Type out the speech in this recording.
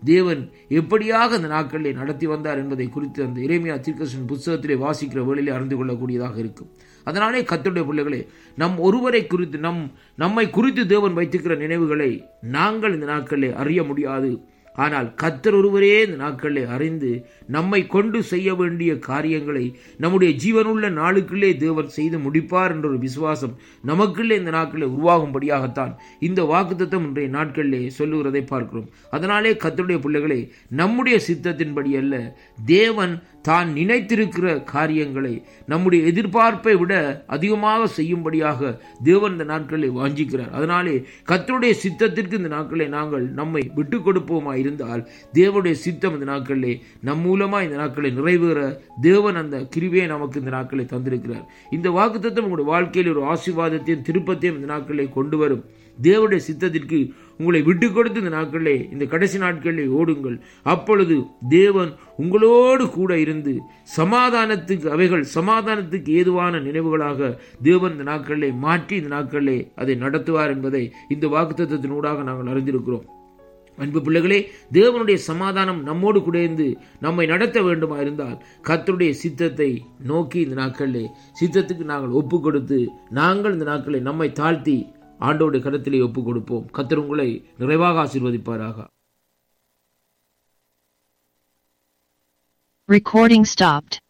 தேவன் எப்படியாக அந்த நாட்களிலே நடத்தி வந்தார் என்பதை குறித்து அந்த இறைமையா தீர்க்கசன் புஸ்தகத்திலே வாசிக்கிற வேளையிலே அறிந்து கொள்ளக்கூடியதாக இருக்கும் அதனாலே கத்தருடைய பிள்ளைகளே நம் ஒருவரை குறித்து நம் நம்மை குறித்து தேவன் வைத்திருக்கிற நினைவுகளை நாங்கள் இந்த நாட்களிலே அறிய முடியாது ஆனால் கத்தர் ஒருவரே இந்த நாட்களிலே அறிந்து நம்மை கொண்டு செய்ய வேண்டிய காரியங்களை நம்முடைய ஜீவனுள்ள நாளுக்குள்ளே தேவன் செய்து முடிப்பார் என்ற ஒரு விசுவாசம் நமக்குள்ளே இந்த நாட்களில் உருவாகும்படியாகத்தான் இந்த வாக்குத்தத்தம் இன்றைய நாட்களிலே சொல்லுகிறதை பார்க்கிறோம் அதனாலே கத்தருடைய பிள்ளைகளே நம்முடைய சித்தத்தின்படி அல்ல தேவன் தான் நினைத்திருக்கிற காரியங்களை நம்முடைய எதிர்பார்ப்பை விட அதிகமாக செய்யும்படியாக தேவன் இந்த நாட்களை வாஞ்சிக்கிறார் அதனாலே கத்தருடைய சித்தத்திற்கு இந்த நாட்களை நாங்கள் நம்மை விட்டு கொடுப்போமா இருந்தால் தேவனுடைய சித்தம் இந்த நாட்களிலே நம் மூலமா இந்த நாட்களை நிறைவேற தேவன் அந்த கிருவியை நமக்கு இந்த நாட்களை தந்திருக்கிறார் இந்த வாக்குத்தத்தம் உங்களுடைய வாழ்க்கையில் ஒரு ஆசீர்வாதத்தையும் திருப்பத்தையும் இந்த நாட்களை கொண்டு வரும் தேவனுடைய சித்தத்திற்கு உங்களை விட்டு கொடுத்து இந்த நாட்களிலே இந்த கடைசி நாட்களிலே ஓடுங்கள் அப்பொழுது தேவன் உங்களோடு கூட இருந்து சமாதானத்துக்கு அவைகள் சமாதானத்துக்கு ஏதுவான நினைவுகளாக தேவன் இந்த நாட்களிலே மாற்றி இந்த நாட்களிலே அதை நடத்துவார் என்பதை இந்த வாக்குத்தத்தினூடாக நாங்கள் அறிந்திருக்கிறோம் அன்பு பிள்ளைகளே தேவனுடைய சமாதானம் நம்மோடு கூட இருந்து நம்மை நடத்த வேண்டுமா இருந்தால் கர்த்தருடைய சித்தத்தை நோக்கி இந்த நாட்களிலே சித்தத்துக்கு நாங்கள் ஒப்பு கொடுத்து நாங்கள் இந்த நாட்களை நம்மை தாழ்த்தி ஆண்டோடைய கருத்திலே ஒப்பு கொடுப்போம் கத்தர் உங்களை நிறைவாக ஆசீர்வதிப்பாராக Recording stopped.